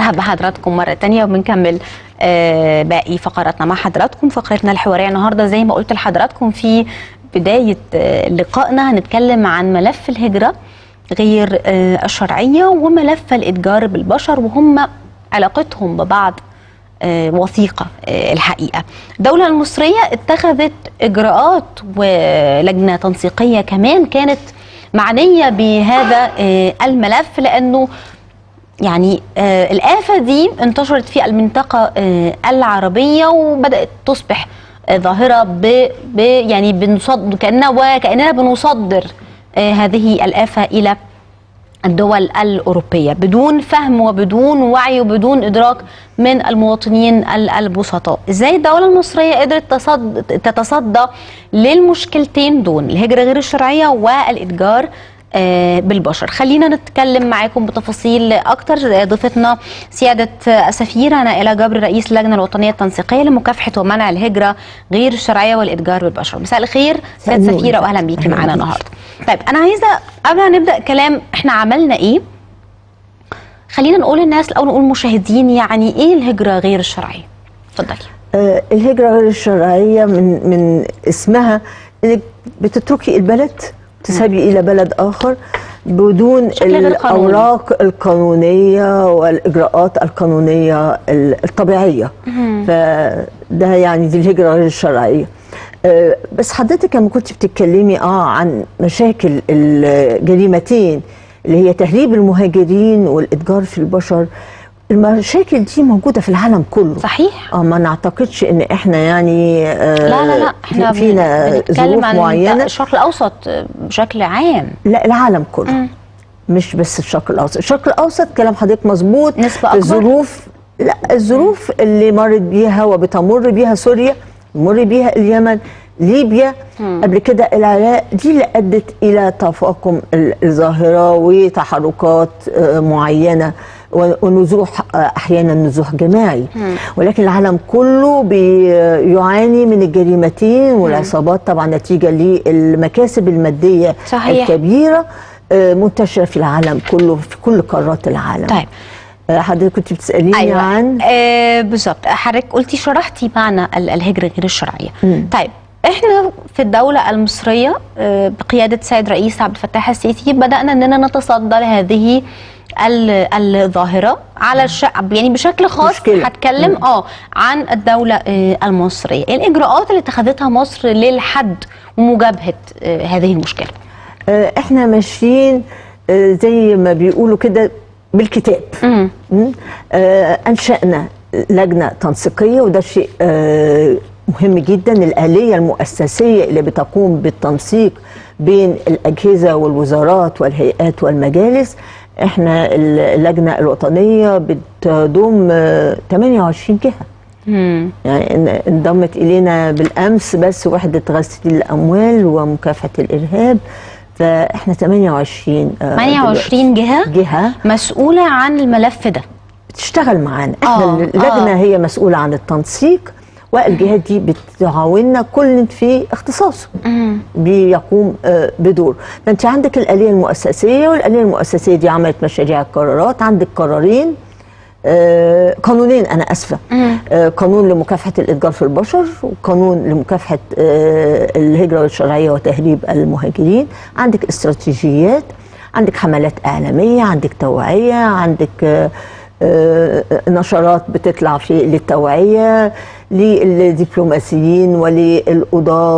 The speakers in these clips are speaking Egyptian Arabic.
برحب بحضراتكم مرة تانية وبنكمل آه، باقي فقراتنا مع حضراتكم فقرتنا الحوارية النهاردة زي ما قلت لحضراتكم في بداية آه، لقائنا هنتكلم عن ملف الهجرة غير آه، الشرعية وملف الإتجار بالبشر وهم علاقتهم ببعض آه، وثيقة آه، الحقيقة الدولة المصرية اتخذت إجراءات ولجنة تنسيقية كمان كانت معنية بهذا آه، الملف لأنه يعني آه الآفة دي انتشرت في المنطقة آه العربية وبدأت تصبح آه ظاهرة ب ب يعني بنصد كأننا وكأننا بنصدر آه هذه الآفة إلى الدول الأوروبية بدون فهم وبدون وعي وبدون إدراك من المواطنين ال- البسطاء إزاي الدولة المصرية قدرت تصد تتصدى للمشكلتين دول الهجرة غير الشرعية والإتجار آه، بالبشر خلينا نتكلم معاكم بتفاصيل أكتر ضيفتنا سيادة السفيرة نائلة جبر رئيس اللجنة الوطنية التنسيقية لمكافحة ومنع الهجرة غير الشرعية والإتجار بالبشر مساء الخير سيادة النور. السفيرة وأهلا بيكي أهلا معانا بيك. النهاردة طيب أنا عايزة قبل ما نبدأ كلام إحنا عملنا إيه خلينا نقول للناس الأول نقول مشاهدين يعني إيه الهجرة غير الشرعية اتفضلي آه، الهجرة غير الشرعية من من اسمها انك بتتركي البلد تذهبي الى بلد اخر بدون بشكل غير قانوني. الاوراق القانونيه والاجراءات القانونيه ال- الطبيعيه فده يعني دي الهجره غير الشرعيه آه، بس حضرتك لما كنت بتتكلمي اه عن مشاكل الجريمتين اللي هي تهريب المهاجرين والاتجار في البشر المشاكل دي موجوده في العالم كله صحيح اه ما نعتقدش ان احنا يعني آه لا لا لا احنا في- فينا بن- بنتكلم ظروف عن معينه الشرق الأوسط بشكل عام لا العالم كله مش بس الشرق الاوسط الشرق الاوسط كلام حضرتك مظبوط نسبة في أكبر؟ الظروف لا الظروف اللي مرت بيها وبتمر بيها سوريا مر بيها اليمن ليبيا قبل كده العراق دي اللي ادت الى تفاقم ال- الظاهره وتحركات آه، معينه و- ونزوح آه، احيانا نزوح جماعي ولكن العالم كله بيعاني من الجريمتين والعصابات طبعا نتيجه للمكاسب الماديه صحيح. الكبيره آه، منتشره في العالم كله في كل قارات العالم طيب آه، حضرتك كنت بتساليني ايوه عن آه بالظبط حضرتك قلتي شرحتي معنى ال- الهجره غير الشرعيه مم. طيب احنا في الدوله المصريه آه بقياده السيد رئيس عبد الفتاح السيسي بدانا اننا نتصدى لهذه ال- الظاهره على الشعب يعني بشكل خاص مشكلة. هتكلم مم. اه عن الدوله آه المصريه إيه الاجراءات اللي اتخذتها مصر للحد ومجابهه آه هذه المشكله آه، احنا ماشيين آه، زي ما بيقولوا كده بالكتاب مم. مم. آه، انشانا لجنه تنسيقيه وده شيء آه، مهم جدا الاليه المؤسسيه اللي بتقوم بالتنسيق بين الاجهزه والوزارات والهيئات والمجالس احنا اللجنه الوطنيه بتضم آه، 28 جهه مم. يعني ان- انضمت الينا بالامس بس وحده غسيل الاموال ومكافحه الارهاب فاحنا 28 آه، 28 جهه دلوقتي. جهه مسؤوله عن الملف ده بتشتغل معانا احنا آه، اللجنه آه. هي مسؤوله عن التنسيق والجهات دي بتعاوننا كل في اختصاصه مم. بيقوم آه، بدور فانت عندك الاليه المؤسسيه والاليه المؤسسيه دي عملت مشاريع القرارات عندك قرارين آه، قانونين انا اسفه مم. آه، قانون لمكافحه الاتجار في البشر وقانون لمكافحه آه، الهجره الشرعيه وتهريب المهاجرين عندك استراتيجيات عندك حملات اعلاميه عندك توعيه عندك آه، آه، نشرات بتطلع في للتوعيه للدبلوماسيين وللقضاه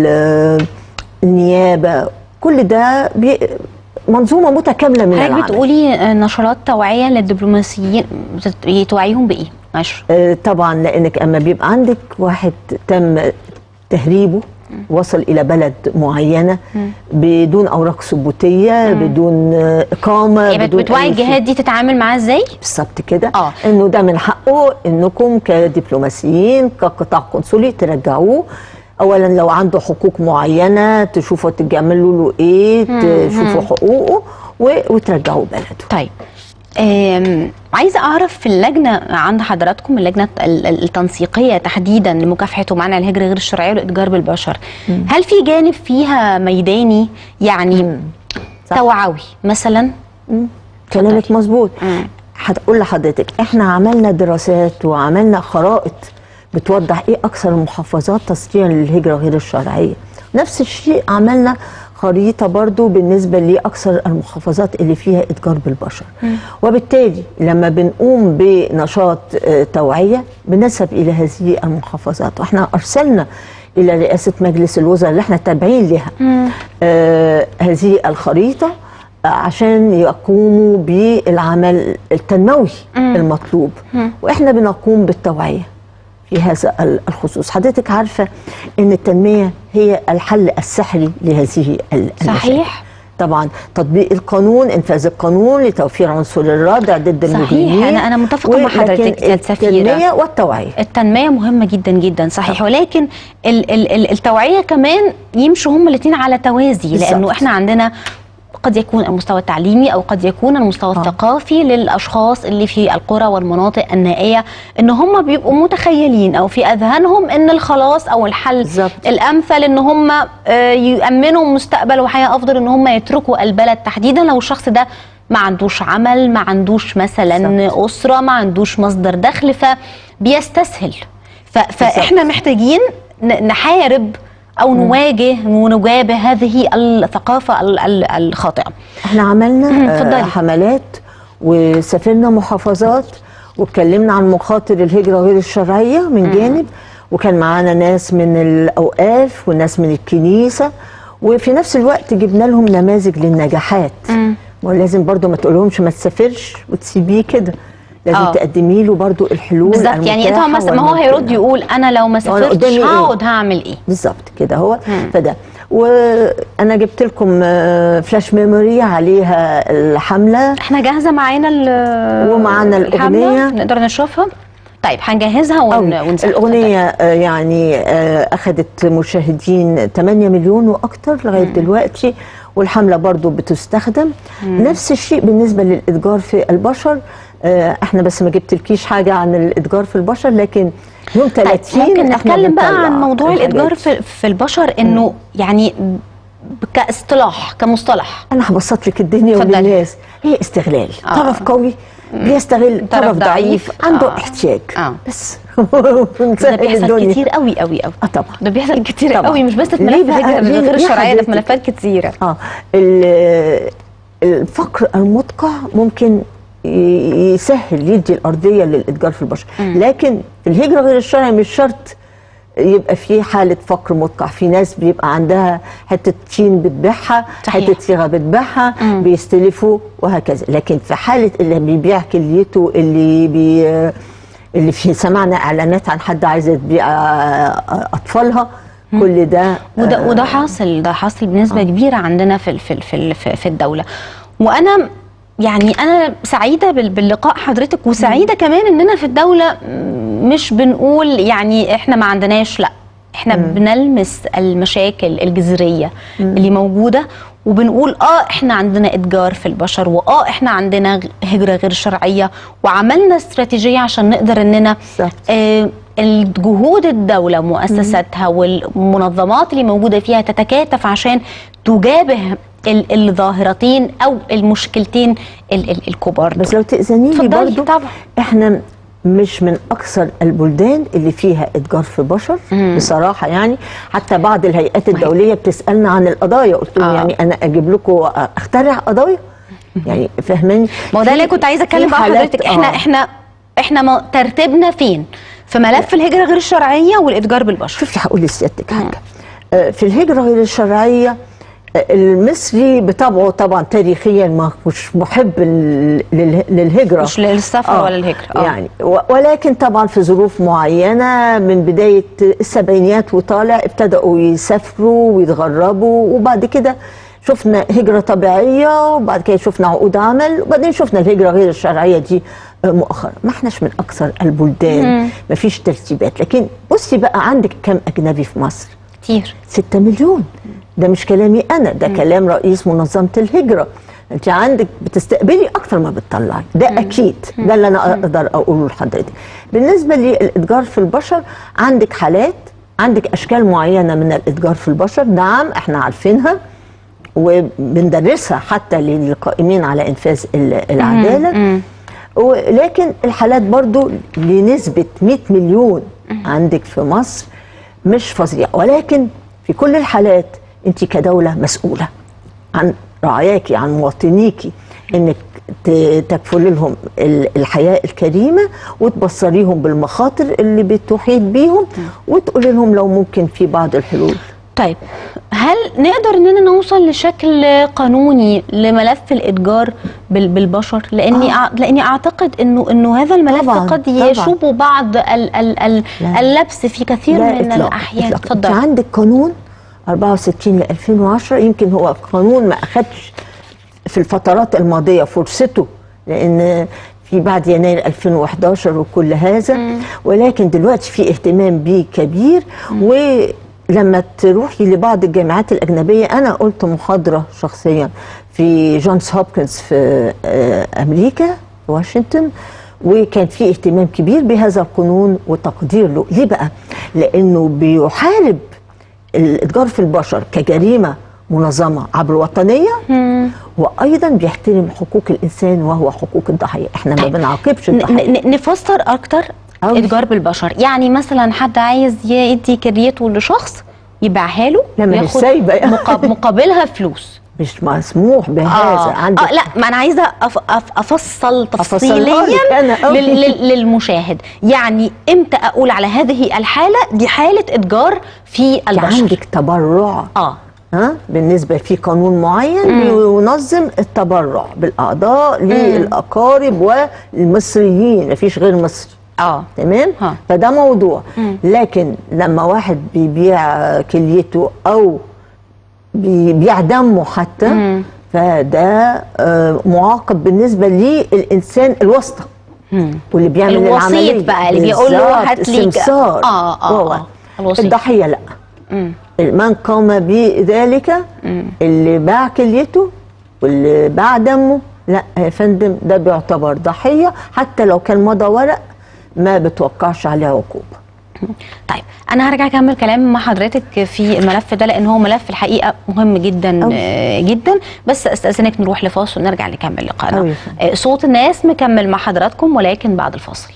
وللنيابه كل ده بي- منظومه متكامله من حضرتك العمل بتقولي آه، نشرات توعيه للدبلوماسيين بت- توعيهم بايه؟ معلش آه، طبعا لانك اما بيبقى عندك واحد تم تهريبه وصل الى بلد معينه بدون اوراق ثبوتيه بدون آه، اقامه يعني بت- بدون بتوعي أي شيء. الجهات دي تتعامل معاه ازاي؟ بالظبط كده آه. انه ده من حقه انكم كدبلوماسيين كقطاع قنصلي ترجعوه اولا لو عنده حقوق معينه تشوفوا تجملوا له ايه تشوفوا حقوقه و- وترجعوه بلده طيب آم، عايزه اعرف في اللجنه عند حضراتكم اللجنه ال- ال- التنسيقيه تحديدا لمكافحه ومنع الهجره غير الشرعيه والاتجار بالبشر هل في جانب فيها ميداني يعني صح. توعوي مثلا كلامك مظبوط مم. هتقول لحضرتك احنا عملنا دراسات وعملنا خرائط بتوضح ايه اكثر المحافظات تسجيلا للهجره غير الشرعيه نفس الشيء عملنا خريطه برضو بالنسبه لاكثر المحافظات اللي فيها اتجار بالبشر وبالتالي لما بنقوم بنشاط آه، توعيه بنذهب الى هذه المحافظات واحنا ارسلنا الى رئاسه مجلس الوزراء اللي احنا تابعين لها آه هذه الخريطه عشان يقوموا بالعمل التنموي المطلوب واحنا بنقوم بالتوعيه في هذا ال- الخصوص حضرتك عارفه ان التنميه هي الحل السحري لهذه ال- المشاكل صحيح. طبعا تطبيق القانون انفاذ القانون لتوفير عنصر الردع ضد صحيح. المجرمين أنا- أنا متفقة مع ولكن حضرتك يا سفيرة. التنميه والتوعيه التنمية مهمة جدا جدا صحيح ولكن ال ال ال التوعية كمان يمشوا هما الاثنين على توازي بالظبط. لأنه احنا عندنا قد يكون المستوى التعليمي او قد يكون المستوى آه. الثقافي للاشخاص اللي في القرى والمناطق النائيه ان هم بيبقوا متخيلين او في اذهانهم ان الخلاص او الحل بالظبط. الامثل ان هم آه، يامنوا مستقبل وحياه افضل ان هم يتركوا البلد تحديدا لو الشخص ده ما عندوش عمل ما عندوش مثلا بالظبط. اسره ما عندوش مصدر دخل فبيستسهل ف- فاحنا محتاجين ن- نحارب او نواجه ونجابه هذه الثقافه ال- ال- الخاطئه احنا عملنا آه، اتفضلي. حملات وسافرنا محافظات واتكلمنا عن مخاطر الهجرة غير الشرعية من جانب وكان معانا ناس من الأوقاف وناس من الكنيسة وفي نفس الوقت جبنا لهم نماذج للنجاحات ولازم برضو ما تقولهمش ما تسافرش وتسيبيه كده لازم آه. تقدمي له برضو الحلول بالظبط يعني انت المتاحة مثلا ما هو والممكنة. هيرد يقول انا لو ما سافرتش قدامي إيه؟ هقعد هعمل ايه بالظبط كده هو فده وانا جبت لكم آه، فلاش ميموري عليها الحمله احنا جاهزه معانا ال- ومعانا الحملة؟ الأغنية. نقدر نشوفها طيب هنجهزها ون... أو ونسافر. الأغنية آه، يعني آه، أخذت مشاهدين 8 مليون وأكتر لغاية دلوقتي والحملة برضو بتستخدم نفس الشيء بالنسبة للإتجار في البشر آه، احنا بس ما جبتلكيش حاجة عن الإتجار في البشر لكن يوم طيب 30 ممكن احنا نتكلم بقى بنطلع عن موضوع الحاجات الاتجار دي. في, في البشر انه يعني ب- كاصطلاح كمصطلح انا هبسط لك الدنيا اتفضلي. وللناس هي استغلال آه. طرف قوي بيستغل طرف طرف, ضعيف. ضعيف عنده آه. احتياج آه. بس ده ونسهل بيحصل الدنيا. كتير قوي قوي قوي اه طبعا ده بيحصل كتير طبعا. قوي مش بس في ليه ملف بقى؟ الهجرة ليه- غير ليه الشرعيه ده في حضرتك؟ ملفات كتيره اه ال- الفقر المدقع ممكن ي- يسهل يدي الارضيه للاتجار في البشر لكن في الهجره غير الشرعي مش شرط يبقى في حاله فقر مدقع في ناس بيبقى عندها حته تين بتبيعها صحيح. حته صيغه بتبيعها بيستلفوا وهكذا لكن في حاله اللي بيبيع كليته اللي بي اللي في سمعنا اعلانات عن حد عايز تبيع آه، اطفالها كل ده وده آه، وده حاصل ده حاصل بنسبه كبيره عندنا في ال- في ال- في ال- في في الدوله وانا يعني انا سعيده بال- باللقاء حضرتك وسعيده كمان اننا في الدوله م- مش بنقول يعني احنا ما عندناش لا احنا بنلمس المشاكل الجذريه اللي موجوده وبنقول اه احنا عندنا اتجار في البشر واه احنا عندنا غ- هجره غير شرعيه وعملنا استراتيجيه عشان نقدر اننا بالظبط. آه، الجهود الدولة مؤسساتها والمنظمات اللي موجودة فيها تتكاتف عشان تجابه ال- الظاهرتين أو المشكلتين ال- ال- الكبار بس دول. لو تأذني لي اتفضلي، برضو طبعا. احنا مش من اكثر البلدان اللي فيها اتجار في بشر بصراحه يعني حتى بعض الهيئات الدوليه بتسالنا عن القضايا قلت لهم آه. يعني انا اجيب لكم اخترع قضايا يعني فاهماني ما هو ده في- اللي كنت عايزة في أتكلم بقى حالات- حضرتك احنا آه. احنا احنا ما- ترتيبنا فين؟ في ملف الهجرة غير الشرعية والإتجار بالبشر شوفي هقول لسيادتك حاجه آه، في الهجره غير الشرعيه آه، المصري بطبعه طبعا تاريخيا ما مش محب لل- لل- للهجره مش للسفر ولا الهجرة آه. يعني و- ولكن طبعا في ظروف معينه من بدايه السبعينيات وطالع ابتدأوا يسافروا ويتغربوا وبعد كده شفنا هجرة طبيعية وبعد كده شفنا عقود عمل وبعدين شفنا الهجرة غير الشرعية دي آه، مؤخرا ما احناش من أكثر البلدان ما فيش ترتيبات لكن بصي بقى عندك كم أجنبي في مصر كتير 6 مليون ده مش كلامي انا ده كلام رئيس منظمه الهجره انت عندك بتستقبلي اكتر ما بتطلعي ده اكيد ده اللي انا اقدر اقوله لحضرتك بالنسبه للاتجار في البشر عندك حالات عندك اشكال معينه من الاتجار في البشر نعم احنا عارفينها وبندرسها حتى للقائمين على انفاذ ال- العداله ولكن الحالات برضو لنسبة 100 مليون عندك في مصر مش فظيعة ولكن في كل الحالات انت كدولة مسؤولة عن رعاياكي عن مواطنيكي انك ت- تكفل لهم ال- الحياة الكريمة وتبصريهم بالمخاطر اللي بتحيط بيهم وتقول لهم لو ممكن في بعض الحلول طيب هل نقدر اننا نوصل لشكل قانوني لملف الاتجار بال- بالبشر لاني آه. أع- لاني اعتقد انه انه هذا الملف طبعاً، قد طبعاً. يشوب بعض ال ال ال لا. اللبس في كثير لا من إطلاق الاحيان إطلاق. انت اتفضل عندك قانون 64 ل 2010 يمكن هو قانون ما اخدش في الفترات الماضيه فرصته لان في بعد يناير 2011 وكل هذا ولكن دلوقتي في اهتمام بيه كبير ولما تروحي لبعض الجامعات الاجنبيه انا قلت محاضره شخصيا في جونز هوبكنز في آه، امريكا في واشنطن وكان في اهتمام كبير بهذا القانون وتقدير له ليه بقى لانه بيحارب الاتجار في البشر كجريمه منظمه عبر الوطنيه وايضا بيحترم حقوق الانسان وهو حقوق الضحيه احنا ما طيب. بنعاقبش ن- الضحيه ن- نفسر اكتر أوي. اتجار بالبشر يعني مثلا حد عايز يدي كريته لشخص يبيعها له لا، ما هي وياخد سايبة يعني. مقاب- مقابلها فلوس مش مسموح بهذا عندك آه لا ما انا عايزه أف أف افصل أفصلها تفصيليا لك أنا أوي. لل لل للمشاهد يعني امتى اقول على هذه الحاله دي حاله اتجار في البشر عندك تبرع اه ها بالنسبه في قانون معين بينظم التبرع بالاعضاء للاقارب والمصريين مفيش غير مصر اه تمام ها. فده موضوع لكن لما واحد بيبيع كليته او بيبيع دمه حتى فده آه، معاقب بالنسبه للانسان الواسطه واللي بيعمل الوسيط العمليه بقى اللي بيقول له بالظبط، هات لي ك- السمسار آه، آه، هو. آه، الوسيط. الضحيه لا من قام بذلك اللي باع كليته واللي باع دمه لا يا فندم ده بيعتبر ضحيه حتى لو كان مضى ورق ما بتوقعش عليه عقوبه طيب انا هرجع اكمل كلام مع حضرتك في الملف ده لان هو ملف الحقيقه مهم جدا أوي. آه، جدا بس استاذنك نروح لفاصل ونرجع نكمل لقائنا أوي. آه، صوت الناس مكمل مع حضراتكم ولكن بعد الفاصل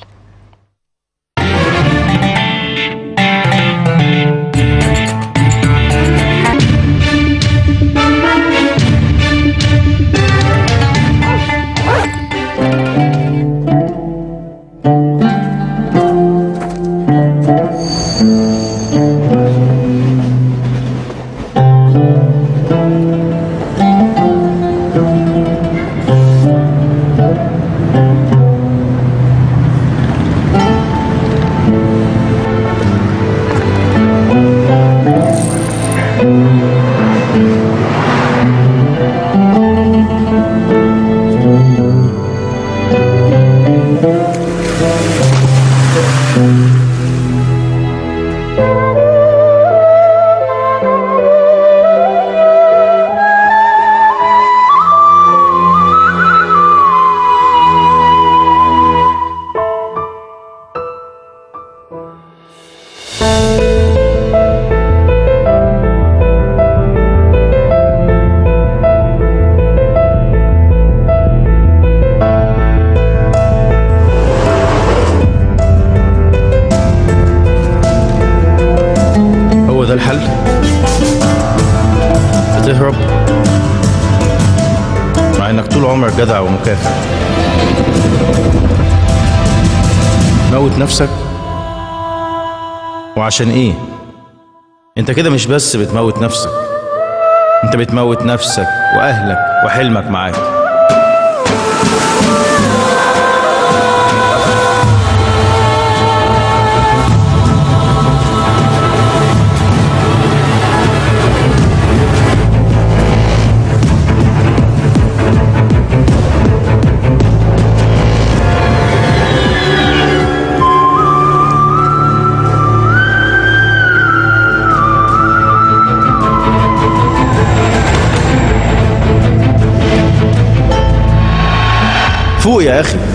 هو ده الحل بتهرب مع انك طول عمرك جدع ومكافح موت نفسك وعشان ايه انت كده مش بس بتموت نفسك انت بتموت نفسك واهلك وحلمك معاك فوق يا اخي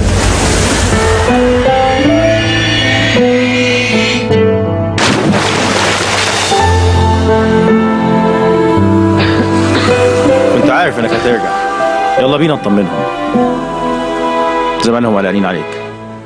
كنت عارف انك هترجع يلا بينا نطمنهم زمانهم قلقانين عليك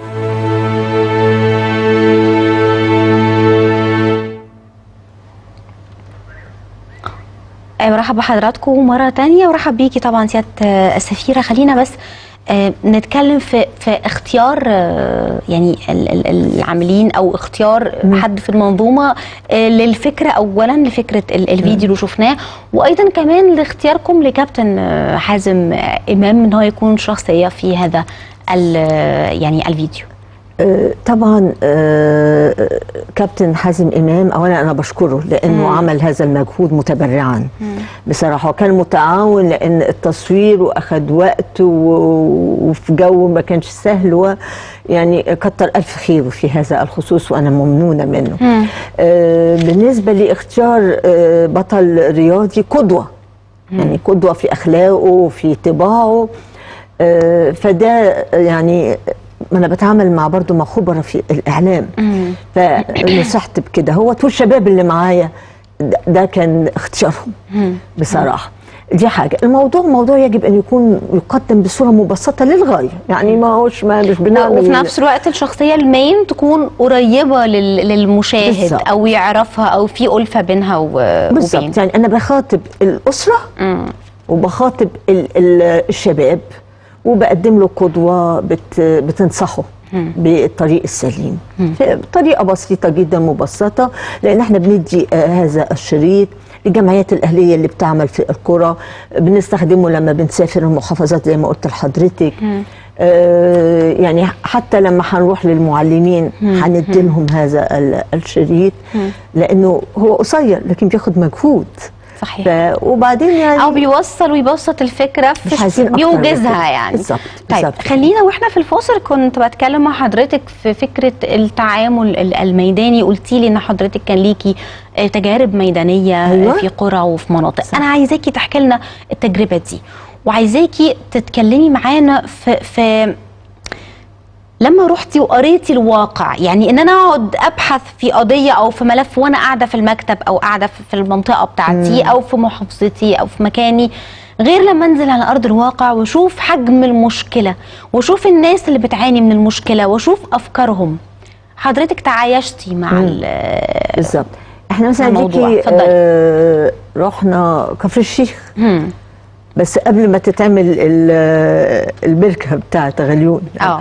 آه، برحب بحضراتكم مرة تانية ورحب بيكي طبعا سيادة آه، السفيرة خلينا بس آه، نتكلم في في اختيار آه، يعني ال- ال- العاملين او اختيار حد في المنظومه آه، للفكره اولا لفكره ال- الفيديو اللي شفناه وايضا كمان لاختياركم لكابتن آه، حازم آه، امام ان هو يكون شخصيه في هذا ال- يعني الفيديو آه، طبعا آه، كابتن حازم امام اولا انا بشكره لانه مم. عمل هذا المجهود متبرعا بصراحه وكان متعاون لان التصوير واخد وقت و- وفي جو ما كانش سهل و يعني كتر الف خيره في هذا الخصوص وانا ممنونه منه مم. آه، بالنسبه لاختيار آه، بطل رياضي قدوه يعني قدوه في اخلاقه وفي طباعه آه، فده يعني ما انا بتعامل مع برضو مع خبراء في الاعلام مم. فنصحت بكده هو والشباب اللي معايا ده- ده كان اختيارهم مم. بصراحه دي حاجه الموضوع موضوع يجب ان يكون يقدم بصوره مبسطه للغايه يعني ما هوش ما مش بنعمل وفي نفس الوقت الشخصيه المين تكون قريبه لل- للمشاهد بالظبط. او يعرفها او في الفه بينها و- وبين بالظبط يعني انا بخاطب الاسره مم. وبخاطب ال ال الشباب وبقدم له قدوه بت بتنصحه بالطريق السليم بطريقه بسيطه جدا مبسطه لان احنا بندي آه هذا الشريط للجمعيات الاهليه اللي بتعمل في القرى بنستخدمه لما بنسافر المحافظات زي ما قلت لحضرتك آه يعني حتى لما هنروح للمعلمين هندي لهم هذا ال- الشريط لانه هو قصير لكن بياخد مجهود صحيح ف... وبعدين يعني او بيوصل ويبسط الفكره في مش عايزين أكتر من بيوجزها كده. يعني بالظبط، طيب بالظبط. خلينا واحنا في الفاصل كنت بتكلم مع حضرتك في فكره التعامل ال- الميداني قلتي لي ان حضرتك كان ليكي آه، تجارب ميدانيه أيوة. في قرى وفي مناطق صح. انا عايزاكي تحكي لنا التجربه دي وعايزاكي تتكلمي معانا في في لما رحتي وقريتي الواقع يعني ان انا اقعد ابحث في قضيه او في ملف وانا قاعده في المكتب او قاعده في- في المنطقه بتاعتي او في محافظتي او في مكاني غير لما انزل على ارض الواقع واشوف حجم المشكله واشوف الناس اللي بتعاني من المشكله واشوف افكارهم حضرتك تعايشتي مع ال- بالظبط احنا مثلا الموضوع. ديكي اتفضلي. آه رحنا كفر الشيخ هم. بس قبل ما تتعمل ال- البركه بتاعت غليون اه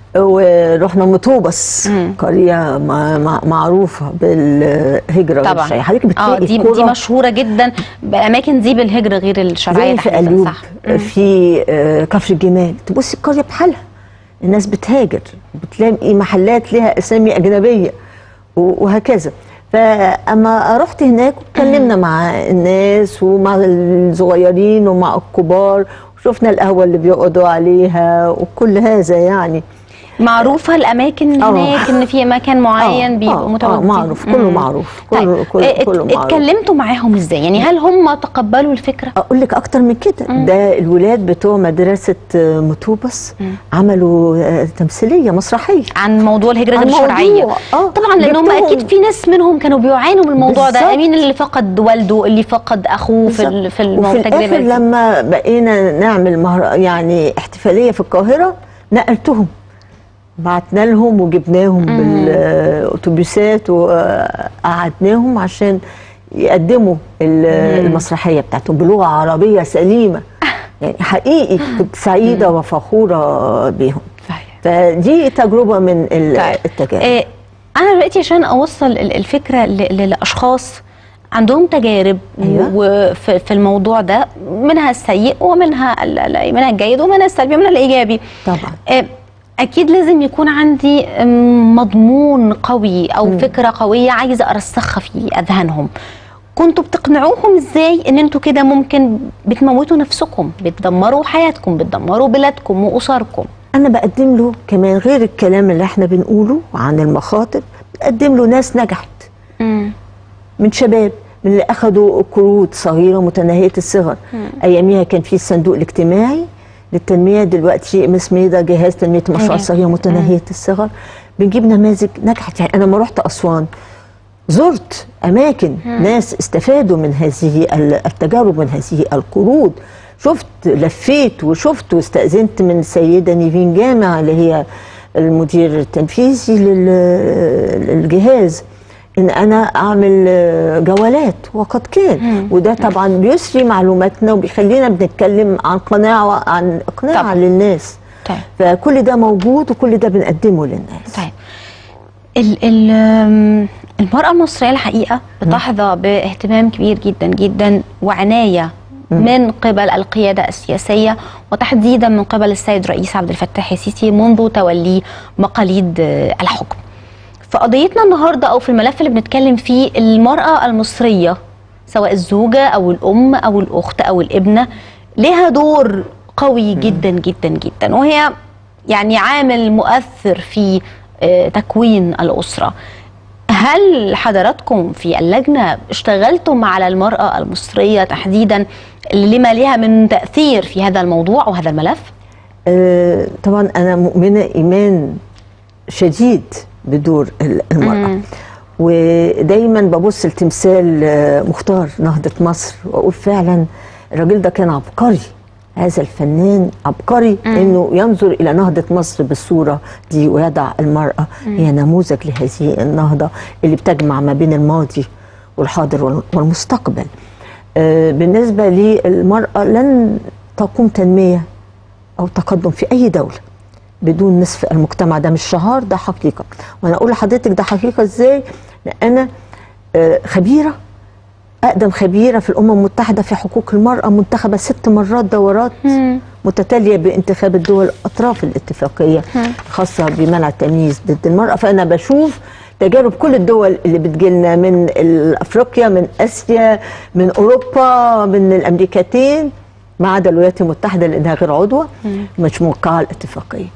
ورحنا مطوبس مم. قريه مع مع معروفه بالهجره طبعا والشيء حضرتك اه بتلاقي دي دي القرى مشهوره جدا الاماكن دي بالهجره غير الشرعيه زي في تحديداً، قلوب صح مم. في آه، كفر الجمال تبصي القريه بحالها الناس بتهاجر بتلاقي محلات لها اسامي اجنبيه و- وهكذا فاما رحت هناك اتكلمنا مع الناس ومع الصغيرين ومع الكبار وشفنا القهوه اللي بيقعدوا عليها وكل هذا يعني معروفه الاماكن آه. هناك ان في مكان معين آه، بيبقوا آه، متواجدين آه، معروف، كله مم. معروف، طيب كله- كله- ات- كله معروف. اتكلمتوا معاهم ازاي يعني هل هم تقبلوا الفكره اقول لك اكتر من كده ده الولاد بتوع مدرسه آه، مطوبس عملوا آه، تمثيليه مسرحيه عن موضوع الهجره عن غير الشرعيه موضوع، آه. طبعا لان هم جبتهم. اكيد في ناس منهم كانوا بيعانوا من الموضوع ده بالظبط. مين اللي فقد والده اللي فقد اخوه في ال- في وفي المو- الاخر التجربه دي لما بقينا نعمل مهر... يعني احتفاليه في القاهره نقلتهم بعتنا لهم وجبناهم بالاتوبيسات وقعدناهم عشان يقدموا ال- المسرحيه بتاعتهم بلغه عربيه سليمه يعني حقيقي كنت سعيده وفخوره بيهم صحيح فدي تجربه من ال- طيب. التجارب آه، انا دلوقتي عشان اوصل ال- الفكره ل- ل- لاشخاص عندهم تجارب أيوة. وفي في الموضوع ده منها السيء ومنها ال- ال- منها الجيد ومنها السلبي ومنها الايجابي طبعا آه، اكيد لازم يكون عندي آم، مضمون قوي او فكره قويه عايزه ارسخها في اذهانهم كنتوا بتقنعوهم ازاي ان انتوا كده ممكن بتموتوا نفسكم بتدمروا حياتكم بتدمروا بلادكم واسركم انا بقدم له كمان غير الكلام اللي احنا بنقوله عن المخاطر بقدم له ناس نجحت من شباب من اللي اخذوا قروض صغيره متناهيه الصغر اياميها كان في الصندوق الاجتماعي للتنميه دلوقتي مسميه ده جهاز تنميه المشروعات أيوة. الصغيره متناهيه الصغر بنجيب نماذج نجحت يعني انا لما رحت اسوان زرت اماكن ناس استفادوا من هذه ال- التجارب من هذه القروض شفت لفيت وشفت واستأذنت من السيدة نيفين جامع اللي هي المدير التنفيذي لل- للجهاز ان انا اعمل آه، جولات وقد كان وده طبعا بيسري معلوماتنا وبيخلينا بنتكلم عن قناعه عن اقناع طبعاً. للناس طيب فكل ده موجود وكل ده بنقدمه للناس طيب ال ال آم، المرأة المصرية الحقيقة بتحظى باهتمام كبير جدا جدا وعناية من قبل القيادة السياسية وتحديدا من قبل السيد رئيس عبد الفتاح السيسي منذ توليه مقاليد آه، الحكم. فقضيتنا النهارده او في الملف اللي بنتكلم فيه المرأة المصرية سواء الزوجة او الام او الاخت او الابنة لها دور قوي جدا جدا جدا وهي يعني عامل مؤثر في آه، تكوين الأسرة هل حضراتكم في اللجنة اشتغلتم على المرأة المصرية تحديدا لما لها من تأثير في هذا الموضوع وهذا الملف؟ آه، طبعا انا مؤمنه ايمان شديد بدور ال- المراه مم. ودايما ببص لتمثال آه، مختار نهضه مصر واقول فعلا الراجل ده كان عبقري هذا الفنان عبقري انه ينظر الى نهضه مصر بالصوره دي ويضع المراه هي نموذج لهذه النهضه اللي بتجمع ما بين الماضي والحاضر وال- والمستقبل آه، بالنسبه للمراه لن تقوم تنميه او تقدم في اي دوله بدون نصف المجتمع ده مش شعار ده حقيقه وانا اقول لحضرتك ده حقيقه ازاي لان انا آه، خبيره اقدم خبيره في الامم المتحده في حقوق المراه منتخبه ست مرات دورات متتاليه بانتخاب الدول اطراف الاتفاقيه الخاصه بمنع التمييز ضد المراه فانا بشوف تجارب كل الدول اللي بتجيلنا من ال- افريقيا من اسيا من اوروبا من الامريكتين ما عدا الولايات المتحده لانها غير عضوه مش موقعه الاتفاقيه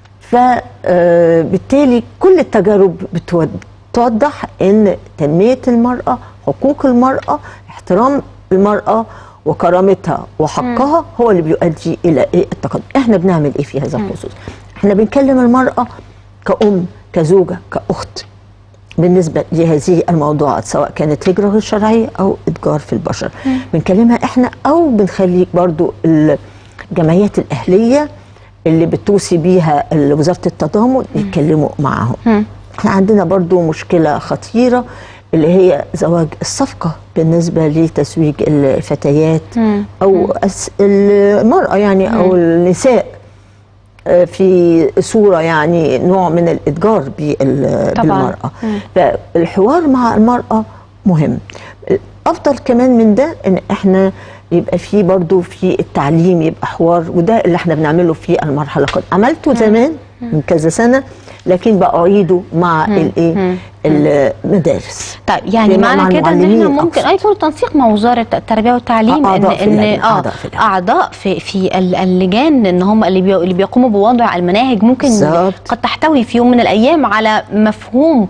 فبالتالي كل التجارب بتود- بتوضح ان تنميه المراه حقوق المراه احترام المراه وكرامتها وحقها هو اللي بيؤدي الى ايه التقدم احنا بنعمل ايه في هذا الخصوص احنا بنكلم المراه كأم كزوجه كأخت بالنسبة لهذه الموضوعات سواء كانت هجرة غير شرعية أو إتجار في البشر بنكلمها إحنا أو بنخلي برضو الجمعيات الأهلية اللي بتوصي بيها وزارة التضامن يتكلموا معاهم احنا عندنا برضو مشكلة خطيرة اللي هي زواج الصفقة بالنسبة لتزويج الفتيات أو أس- المرأة يعني أو النساء آه، في صورة يعني نوع من الإتجار بال- طبعاً. بالمرأة فالحوار مع المرأة مهم أفضل كمان من ده إن إحنا يبقى في برضو في التعليم يبقى حوار وده اللي احنا بنعمله في المرحلة القادمة عملته زمان من كذا سنة لكن بأعيده مع الايه المدارس طيب يعني بما مع معنى كده ان احنا المعلمين ممكن أقصد. اي يكون تنسيق مع وزاره التربيه والتعليم أعضاء ان في ان اللجنة، اه أعضاء في اللجنة. اعضاء في في ال- اللجان ان هم اللي بي اللي بيقوموا بوضع المناهج ممكن بالظبط. قد تحتوي في يوم من الايام على مفهوم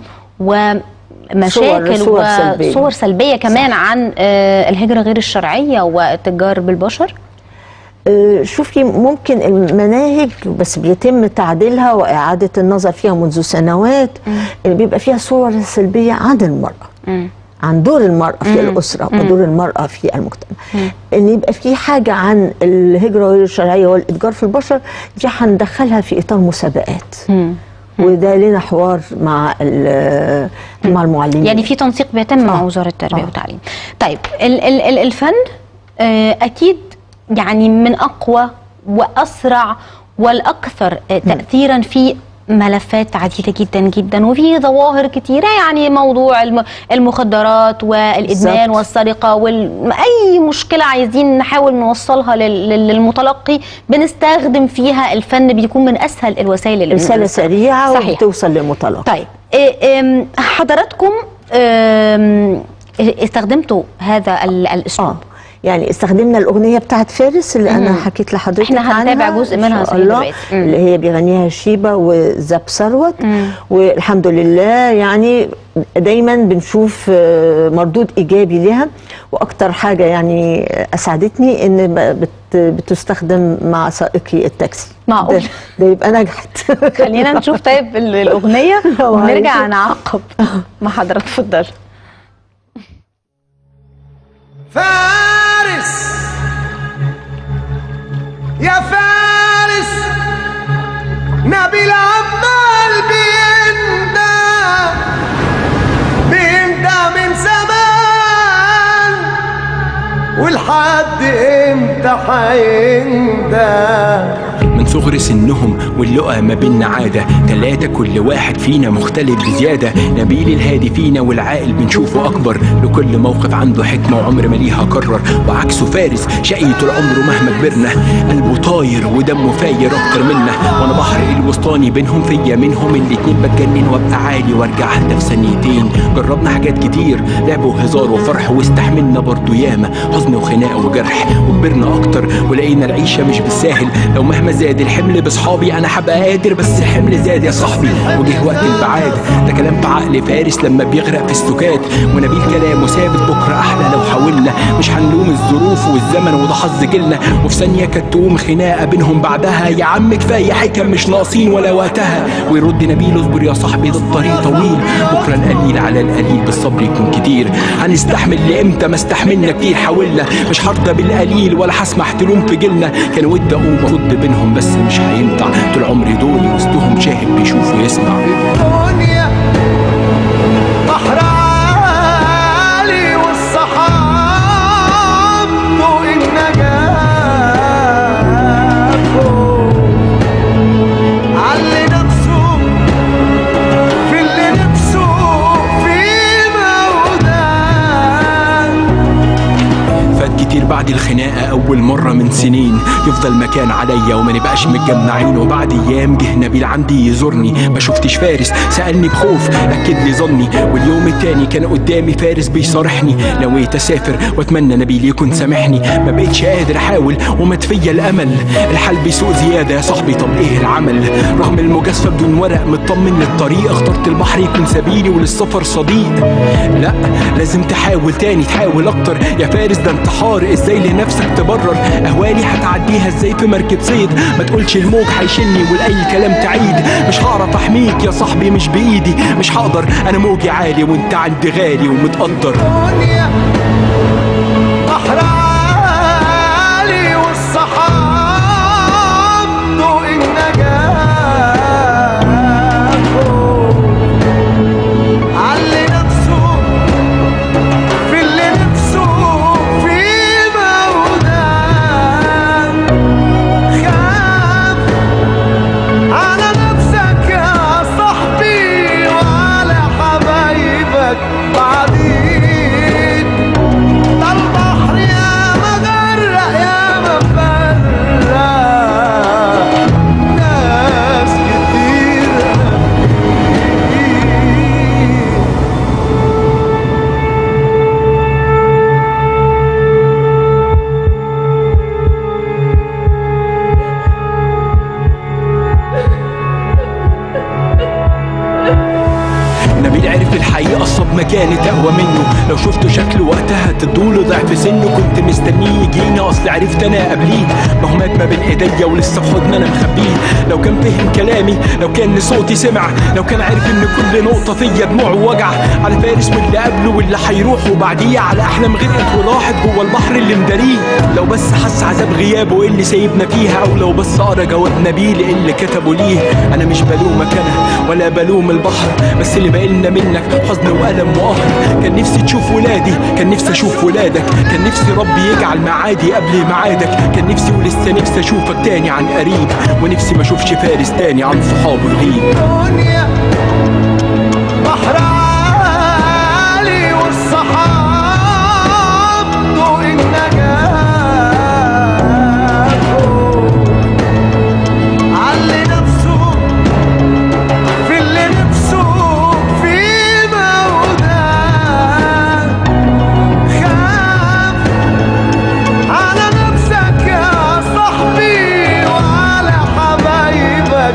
ومشاكل صور- صور سلبية. وصور سلبيه كمان عن آه، الهجره غير الشرعيه والتجار بالبشر آه، شوفي ممكن المناهج بس بيتم تعديلها وإعادة النظر فيها منذ سنوات اللي بيبقى فيها صور سلبية عن المرأة عن دور المرأة في الأسرة ودور المرأة في المجتمع إن يبقى في حاجة عن الهجرة غير الشرعية والإتجار في البشر دي هندخلها في إطار مسابقات وده لنا حوار مع ال- مع المعلمين يعني في تنسيق بيتم مع آه. وزاره التربيه آه. والتعليم طيب ال ال ال الفن آه، اكيد يعني من اقوى واسرع والاكثر آه، تاثيرا في ملفات عديده جدا جدا وفي ظواهر كتيره يعني موضوع الم- المخدرات والادمان بالظبط. والسرقه وال... اي مشكله عايزين نحاول نوصلها لل- لل- للمتلقي بنستخدم فيها الفن بيكون من اسهل الوسائل اللي رسالة بننزلها. سريعة صحيح. وبتوصل للمتلقي طيب إيه، إم، حضراتكم إم، استخدمتوا هذا ال- الاسلوب اه يعني استخدمنا الاغنيه بتاعت فارس اللي انا حكيت لحضرتك إحنا هنتابع عنها جزء إن منها شاء صحيح الله، دلوقتي. مم. اللي هي بيغنيها شيبه وزاب ثروت والحمد لله يعني دايما بنشوف آه، مردود ايجابي لها واكتر حاجه يعني اسعدتني ان ب- بت- بتستخدم مع سائقي التاكسي معقول. ده, ده يبقى نجحت خلينا نشوف طيب ال- الاغنيه لو ونرجع عايزة. نعقب مع حضرتك اتفضل فارس ولحد امتى هيندم من صغر سنهم واللقى ما بينا عادة تلاتة كل واحد فينا مختلف بزيادة نبيل الهادي فينا والعاقل بنشوفه أكبر لكل موقف عنده حكمة وعمر ما ليها كرر وعكسه فارس شقي طول عمره مهما كبرنا قلبه طاير ودمه فاير أكتر منا وأنا بحر الوسطاني بينهم فيا منهم الاتنين بتجنن وابقى عالي وارجع حتى في ثانيتين جربنا حاجات كتير لعب وهزار وفرح واستحملنا برضو ياما حزن وخناق وجرح وكبرنا أكتر ولقينا العيشة مش بالساهل لو مهما زاد الحمل بصحابي انا هبقى قادر بس الحمل زاد يا صاحبي وجه وقت البعاد ده كلام في عقل فارس لما بيغرق في السكات ونبيل كلامه ثابت بكره احلى لو حاولنا مش هنلوم الظروف والزمن وده حظ جيلنا وفي ثانيه كانت تقوم خناقه بينهم بعدها يا عم كفايه حكم مش ناقصين ولا وقتها ويرد نبيل اصبر يا صاحبي ده الطريق طويل بكره القليل على القليل بالصبر يكون كتير هنستحمل لامتى ما استحملنا كتير حاولنا مش هرضى بالقليل ولا هسمح تلوم في جيلنا كان ودي اقوم ارد بينهم بس مش هينفع طول عمري دول وسطهم شاهد بيشوف ويسمع الدنيا بحر عالي والصحاب ضوء النجاة فوق علي نفسه في اللي نفسه فيه مودان فات كتير بعد الخناقة أول مرة من سنين يفضل مكان عليا وما نبقاش متجمعين وبعد أيام جه نبيل عندي يزورني ما شفتش فارس سألني بخوف أكد لي ظني واليوم التاني كان قدامي فارس بيصارحني نويت أسافر وأتمنى نبيل يكون سامحني ما بقتش قادر أحاول ومات فيا الأمل الحال بيسوء زيادة يا صاحبي طب إيه العمل رغم المجازفة بدون ورق مطمن للطريق اخترت البحر يكون سبيلي وللسفر صديق لا لازم تحاول تاني تحاول أكتر يا فارس ده انتحار ازاي لنفسك تبرر اهوالي هتعديها ازاي في مركب صيد ما تقولش الموج هيشني والاي كلام تعيد مش هعرف احميك يا صاحبي مش بايدي مش هقدر انا موجي عالي وانت عندي غالي ومتقدر الدنيا بحر عالي والصحاب ضوء النجاة فوق علي نفسه في اللي نفسه فيه مودان خاف على نفسك يا صاحبي وعلى حبايبك بعدين ده البحر يا مغرق يا مفرق ناس كتير نبيل عرف الحقيقة صب مكاني تقوى منه لو شفته شكله وقتها تدوله ضعف سنه كنت مستنيه يجيني اصل عرفت انا قبليه ما هو مات ما بين ايديا ولسه في حضن انا مخبيه لو كان فهم كلامي لو كان صوتي سمع لو كان عارف ان كل نقطة فيا دموع ووجع على فارس واللي قبله واللي هيروح وبعديه على احلام غرقت وراحت جوه البحر اللي مداريه لو بس حس عذاب غيابه اللي سايبنا فيها او لو بس قرا جواب نبيل اللي كتبه ليه انا مش بلومك انا ولا بلوم البحر بس اللي بقالنا منك حزن والم وقهر كان نفسي تشوف ولادي كان نفسي اشوف ولادك كان نفسي ربي يجعل معادي قبل ميعادك كان نفسي ولسه نفسي اشوفك تاني عن قريب ونفسي ما اشوفش فارس تاني عن صحابه الغيب الدنيا بحر عالي والصحاب ضوء النجاة فوق علي نفسه في اللي نفسه فيه مودان خاف على نفسك يا صاحبي وعلى حبايبك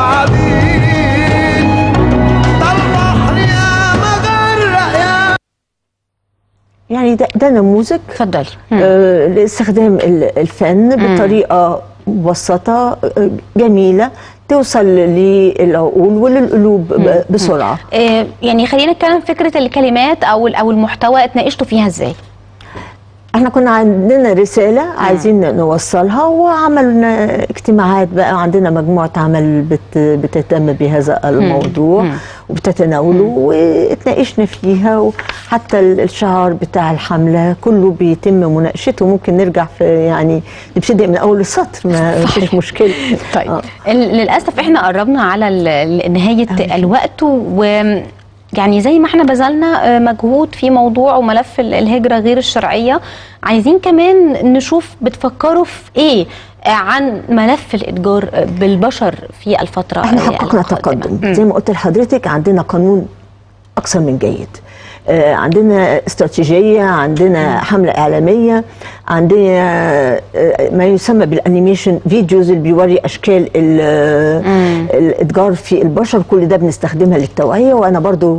بعدين ده البحر يا مغرق يا يعني ده, ده نموذج اتفضلي آه، لاستخدام ال- الفن بطريقه مبسطه آه، جميله توصل للعقول وللقلوب ب- بسرعه آه، يعني خلينا نتكلم فكره الكلمات او او المحتوى اتناقشتوا فيها ازاي احنا كنا عندنا رسالة عايزين نوصلها وعملنا اجتماعات بقى عندنا مجموعة عمل بت بتهتم بهذا الموضوع وبتتناوله واتناقشنا فيها وحتى الشعار بتاع الحملة كله بيتم مناقشته ممكن نرجع في يعني نبتدي من أول السطر ما فيش مشكلة طيب آه. ال- للاسف احنا قربنا على ال- ال- نهايه أوي. الوقت و يعني زي ما احنا بذلنا آه، مجهود في موضوع وملف ال- الهجره غير الشرعيه عايزين كمان نشوف بتفكروا في ايه آه، عن ملف الاتجار آه، بالبشر في الفتره احنا آه، حققنا القادمة. تقدم مم. زي ما قلت لحضرتك عندنا قانون اكثر من جيد آه، عندنا استراتيجيه عندنا حمله اعلاميه عندنا آه، ما يسمى بالانيميشن فيديوز اللي بيوري اشكال ال- الاتجار في البشر كل ده بنستخدمها للتوعيه وانا برضو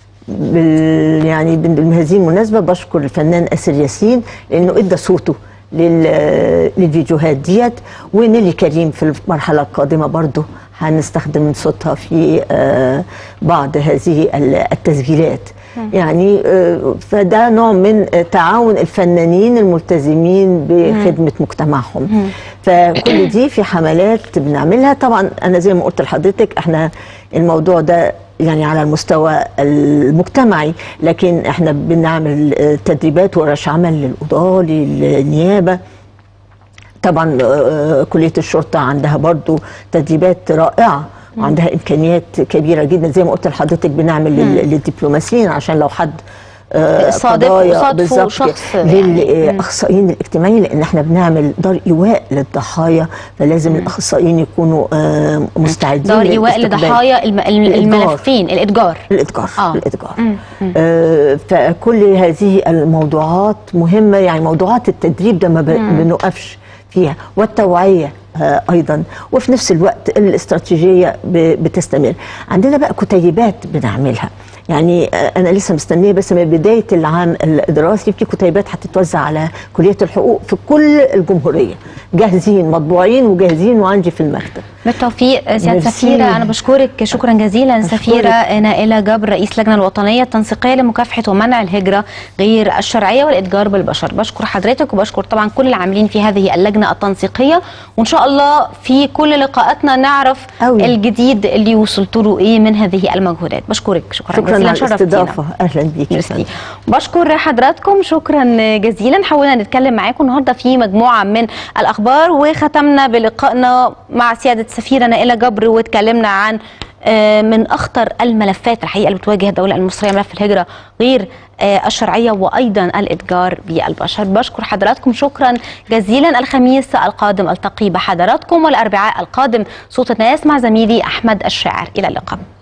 بال يعني بهذه المناسبه بشكر الفنان اسر ياسين لانه ادى صوته لل- للفيديوهات ديت ونيلي كريم في المرحله القادمه برضو هنستخدم صوتها في آه، بعض هذه ال- التسجيلات يعني آه، فده نوع من آه، تعاون الفنانين الملتزمين بخدمه مجتمعهم فكل دي في حملات بنعملها طبعا انا زي ما قلت لحضرتك احنا الموضوع ده يعني على المستوى المجتمعي لكن احنا بنعمل آه، تدريبات ورش عمل للقضاة للنيابة طبعا آه، كلية الشرطة عندها برضو تدريبات رائعة وعندها إمكانيات كبيرة جدا زي ما قلت لحضرتك بنعمل لل- للدبلوماسيين عشان لو حد آه، صادف قضايا وصادفوا بالظبط شخص يعني. للاخصائيين الاجتماعيين لان احنا بنعمل دار ايواء للضحايا فلازم الاخصائيين يكونوا آه، مستعدين دار ايواء للاستقبال. لضحايا الم- الم- الإتجار. الملفين الاتجار الاتجار آه. الاتجار آه فكل هذه الموضوعات مهمه يعني موضوعات التدريب ده ما ب- بنوقفش فيها والتوعيه آه ايضا وفي نفس الوقت الاستراتيجيه ب- بتستمر عندنا بقى كتيبات بنعملها يعني آه انا لسه مستنيه بس من بدايه العام الدراسي في كتيبات هتتوزع على كليه الحقوق في كل الجمهوريه جاهزين مطبوعين وجاهزين وعندي في المكتب بالتوفيق سيادة ميرسي. سفيرة أنا بشكرك شكرا جزيلا سفيرة نائلة جبر رئيس اللجنة الوطنية التنسيقية لمكافحة ومنع الهجرة غير الشرعية والإتجار بالبشر بشكر حضرتك وبشكر طبعا كل العاملين في هذه اللجنة التنسيقية وإن شاء الله في كل لقاءاتنا نعرف أوي. الجديد اللي وصلت له إيه من هذه المجهودات بشكرك شكرا, شكرا جزيلا على شرفتينا. الاستضافه اهلا بيك يا ميرسي فندم. بشكر حضراتكم شكرا جزيلا حاولنا نتكلم معاكم النهارده في مجموعه من الاخبار وختمنا بلقائنا مع سياده السفيره نائله جبر واتكلمنا عن آه، من اخطر الملفات الحقيقه اللي بتواجه الدوله المصريه ملف الهجره غير آه، الشرعيه وايضا الاتجار بالبشر بشكر حضراتكم شكرا جزيلا الخميس القادم التقي بحضراتكم والاربعاء القادم صوت الناس مع زميلي احمد الشاعر الى اللقاء